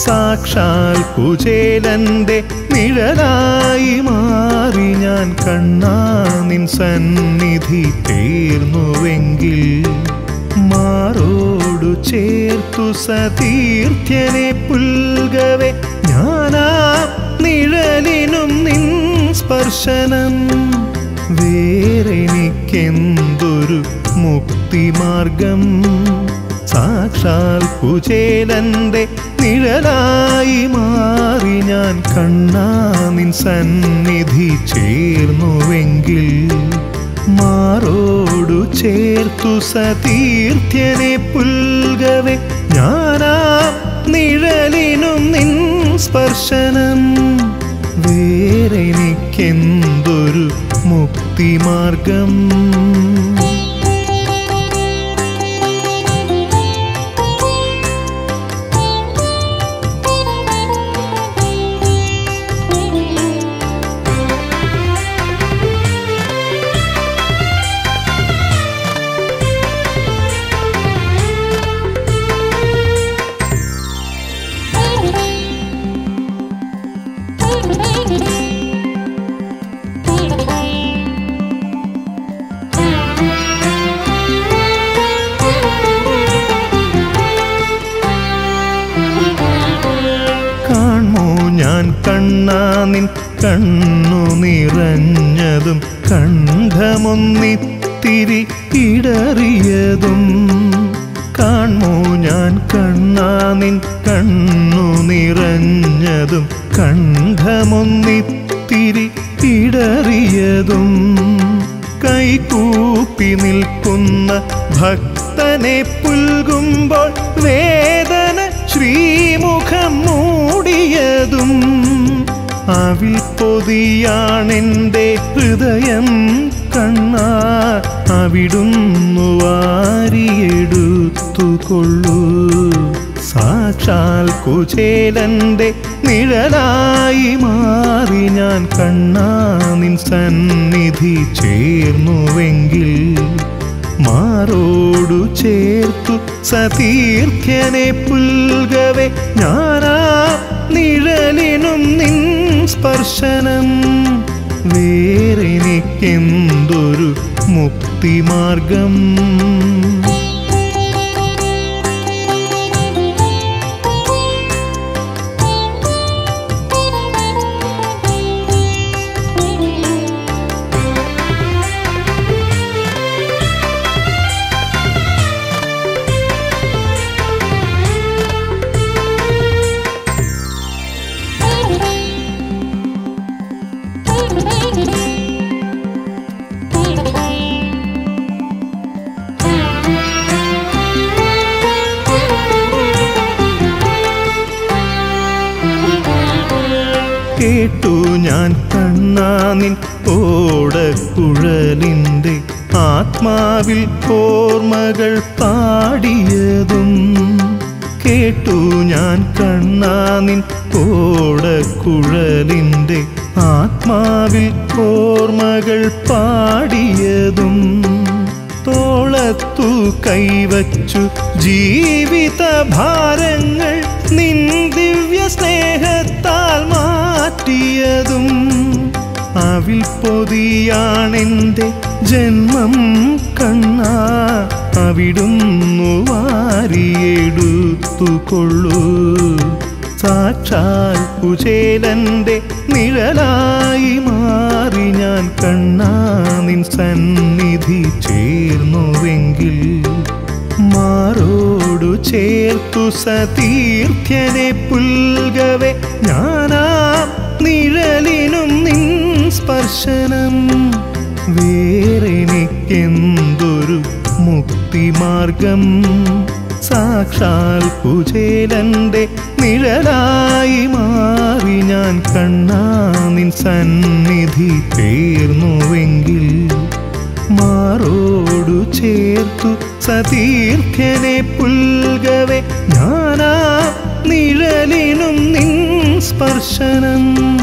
സാക്ഷാൽ കുചേലന്റെ നിഴലായി മാറി ഞാൻ കണ്ണാ നിൻ സന്നിധി തീർന്നുവെങ്കിൽ മാറോടു ചേർത്തു സതീർത്ഥ്യനെ പുൽകവെ ഞാനാ നിഴലിനും നിൻ സ്പർശനം വേറെനിക്കെന്തൊരു മുക്തിമാർഗം സാക്ഷാൽ കുചേലന്റെ നിഴലായി മാറി ഞാൻ കണ്ണാ നിൻ സന്നിധി ചേർന്നുവെങ്കിൽ മാറോടു ചേർത്തു സതീർത്ഥ്യനെ പുൽകവെ ഞാനാ നിഴലിനും നിൻ സ്പർശനം വേറെനിക്കെന്തൊരു മുക്തിമാർഗം കാൺമോ ഞാൻ കണ്ണാ നിൻ കണ്ണു നിറഞ്ഞതും കണ്ഠമൊന്നിത്തിരി ഇടറിയതും കാൺമോ ഞാൻ കണ്ണാ നിൻ കണ്ണു നിറഞ്ഞതും കണ്ഠമൊന്നിത്തിരി ഇടറിയതും കൈകൂപ്പി നിൽക്കുന്ന ഭക്തനെ പുൽകുമ്പോൾ വേദന ശ്രീമുഖം മൂടിയതും അവിൽ പൊതിയാണെൻ്റെ ഹൃദയം കണ്ണാ അവിടുന്നു വാരിയെടുത്തുകൊള്ളൂ സാക്ഷാൽ കുചേലന്റെ നിഴലായി മാറി ഞാൻ കണ്ണാ നിൻ സന്നിധി ചേർന്നുവെങ്കിൽ മാറോടു ചേർത്തു സതീർത്ഥ്യനെ പുൽകവെ ഞാനാ നിഴലിനും നിൻ സ്പർശനം വേറെനിക്കെന്തൊരു മുക്തിമാർഗം കേട്ടു ഞാൻ കണ്ണാനിൻ ഓടക്കുഴലിൻ്റെ ആത്മാവിൽ ഓർമ്മകൾ പാടിയതും കേട്ടു ഞാൻ കണ്ണാനിൻ ഓടക്കുഴലിൻ്റെ ആത്മാവിൽ ഓർമ്മകൾ പാടിയതും തോളത്തു കൈവച്ചു ജീവിത ഭാരങ്ങൾ നിൻ ദിവ്യ സ്നേഹത്താൽ മാറ്റിയതും അവിൽ പൊതിയാണെൻ്റെ ജന്മം കണ്ണാ അവിടുന്നു വാരിയെടുത്തുകൊള്ളൂ സാക്ഷാൽ കുചേലന്റെ നിഴലായി മാറി ഞാൻ കണ്ണാ നിൻ സന്നിധി ചേർന്നുവെങ്കിൽ മാറോടു ചേർത്തു സതീർത്ഥ്യനെ പുൽകവെ ഞാനാ നിഴലിനും നിൻ സ്പർശനം വേറെനിക്കെന്തൊരു മുക്തിമാർഗം സാക്ഷാൽ കുചേലന്റെ നിഴലായി മാറി ഞാൻ കണ്ണാ നിൻ സന്നിധി ചേർന്നുവെങ്കിൽ മാറോടു ചേർത്തു സതീർത്ഥ്യനെ പുൽകവെ ഞാനാ നിഴലിനും നിൻ സ്പർശനം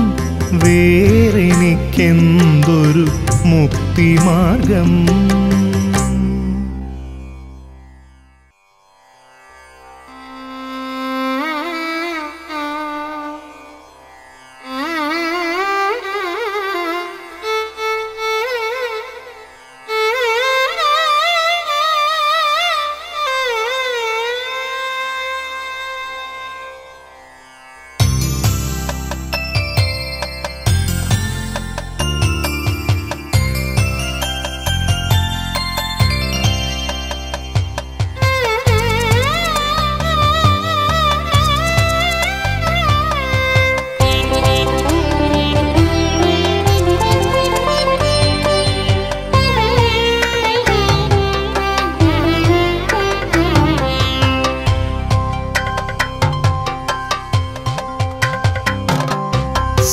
വേറെനിക്കെന്തൊരു മുക്തിമാർഗം ആ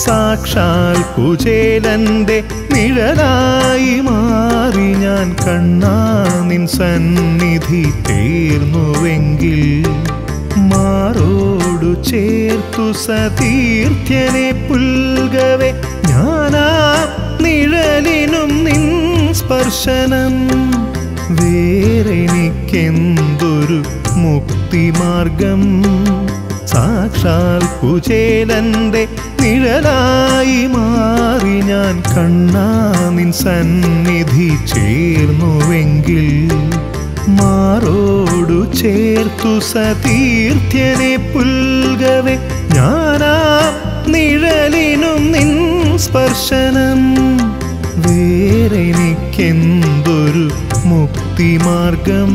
സാക്ഷാൽ കുചേലന്റെ നിഴലായി മാറി ഞാൻ കണ്ണാ നിൻ സന്നിധി തീർന്നുവെങ്കിൽ മാറോടു ചേർത്തു സതീർത്ഥ്യനെ പുൽകവെ ഞാനാ നിഴലിനും നിൻ സ്പർശനം വേറെനിക്കെന്തൊരു മുക്തിമാർഗം സാക്ഷാൽ കുചേലന്റെ നിഴലായി മാറി ഞാൻ കണ്ണാ നിൻ സന്നിധി ചേർന്നുവെങ്കിൽ മാറോടു ചേർത്തു സതീർത്ഥ്യനെ പുൽകവെ ഞാനാ നിഴലിനും നിൻ സ്പർശനം വേറെനിക്കെന്തൊരു മുക്തിമാർഗം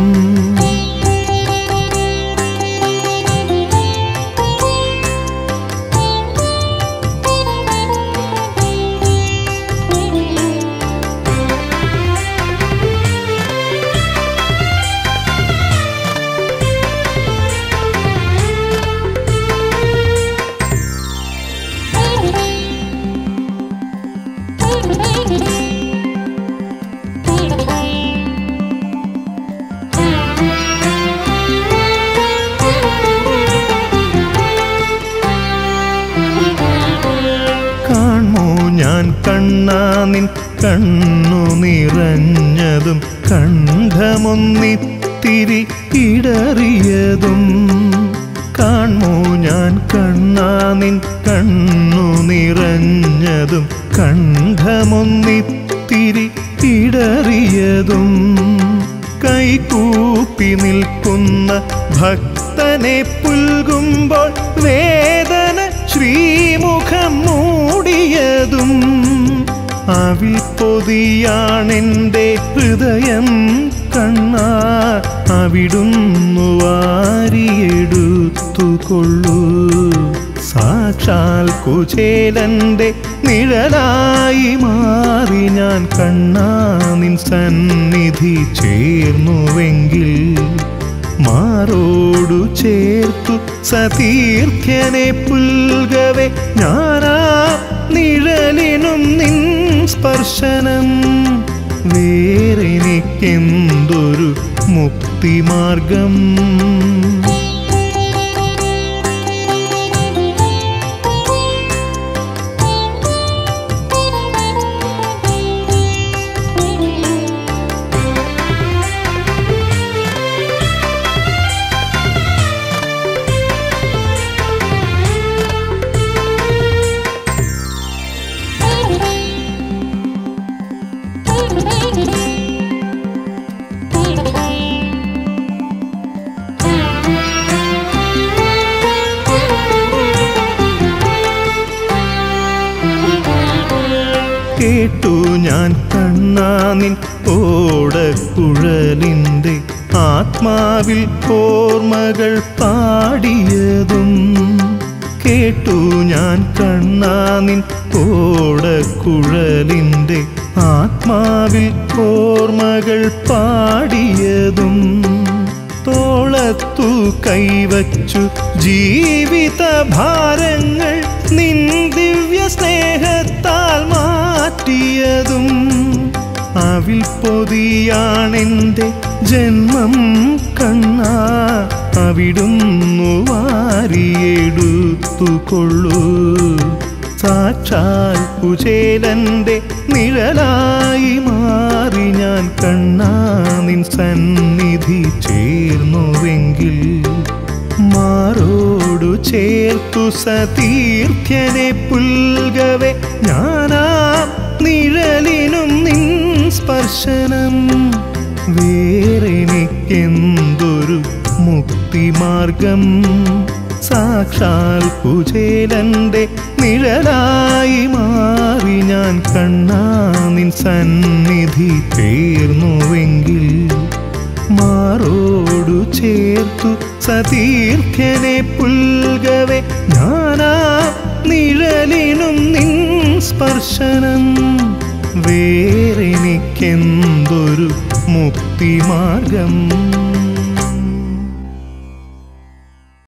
കാണൂ ഞാൻ കണ്ണാ നിൻ കണ്ണു നിറഞ്ഞതും കണ്ഠമൊന്നിത്തിരി ഇടറിയതും കാണൂ ഞാൻ കണ്ണാ നിൻ കണ്ണു നിറഞ്ഞതും കണ്ഠമൊന്നിത്തിരി ഇടറിയതും കൈകൂപ്പി നിൽക്കുന്ന ഭക്തനെ പുൽകുമ്പോൾ വേദന ശ്രീമുഖം മൂടിയതും അവിൽ പൊതിയാണെൻ്റെ ഹൃദയം കണ്ണാ അവിടുന്നു വാരിയെടുത്തുകൊള്ളൂ സാക്ഷാൽ കുചേലന്റെ നിഴലായി മാറി ഞാൻ കണ്ണാ നിൻ സന്നിധി ചേർന്നുവെങ്കിൽ മാറോടു ചേർത്തു സതീർത്ഥ്യനെ പുൽകവെ ഞാനാ നിഴലിനും നിൻ സ്പർശനം വേറെനിക്കെന്തൊരു മുക്തിമാർഗം കേട്ടു ഞാൻ കണ്ണാ നിൻ ഓടക്കുഴലിൻ്റെ ആത്മാവിൽ ഓർമ്മകൾ പാടിയതും കേട്ടു ഞാൻ കണ്ണാ നിൻ ഓടക്കുഴലിൻ്റെ ആത്മാവിൽ ഓർമ്മകൾ പാടിയതും തോളത്തു കൈവച്ചു ജീവിത ഭാരങ്ങൾ നിൻ ദിവ്യ സ്നേഹത്താൽ മാറ്റിയതും അവിൽ പൊതിയാണെൻ്റെ ജന്മം കണ്ണാ അവിടുന്നു വാരിയെടുത്തുകൊള്ളൂ സാക്ഷാൽ കുചേലന്റെ നിഴലായി മാറി ഞാൻ കണ്ണാ നിൻ സന്നിധി ചേർന്നുവെങ്കിൽ മാറോടു ചേർത്തു സതീർത്ഥ്യനെ പുൽകവെ ഞാനാ നിഴലിനും നിൻ സ്പർശനം വേറെനിക്കെന്തൊരു മുക്തിമാർഗം സാക്ഷാൽ കുചേലന്റെ നിഴലായി മാറി ഞാൻ കണ്ണാ നിൻ സന്നിധി ചേർന്നുവെങ്കിൽ മാറോടു ചേർത്തു സതീർത്ഥ്യനെ പുൽകവെ ഞാനാ നിഴലിനും നിൻ സ്പർശനം വേറെനിക്കെന്തൊരു മുക്തിമാർഗം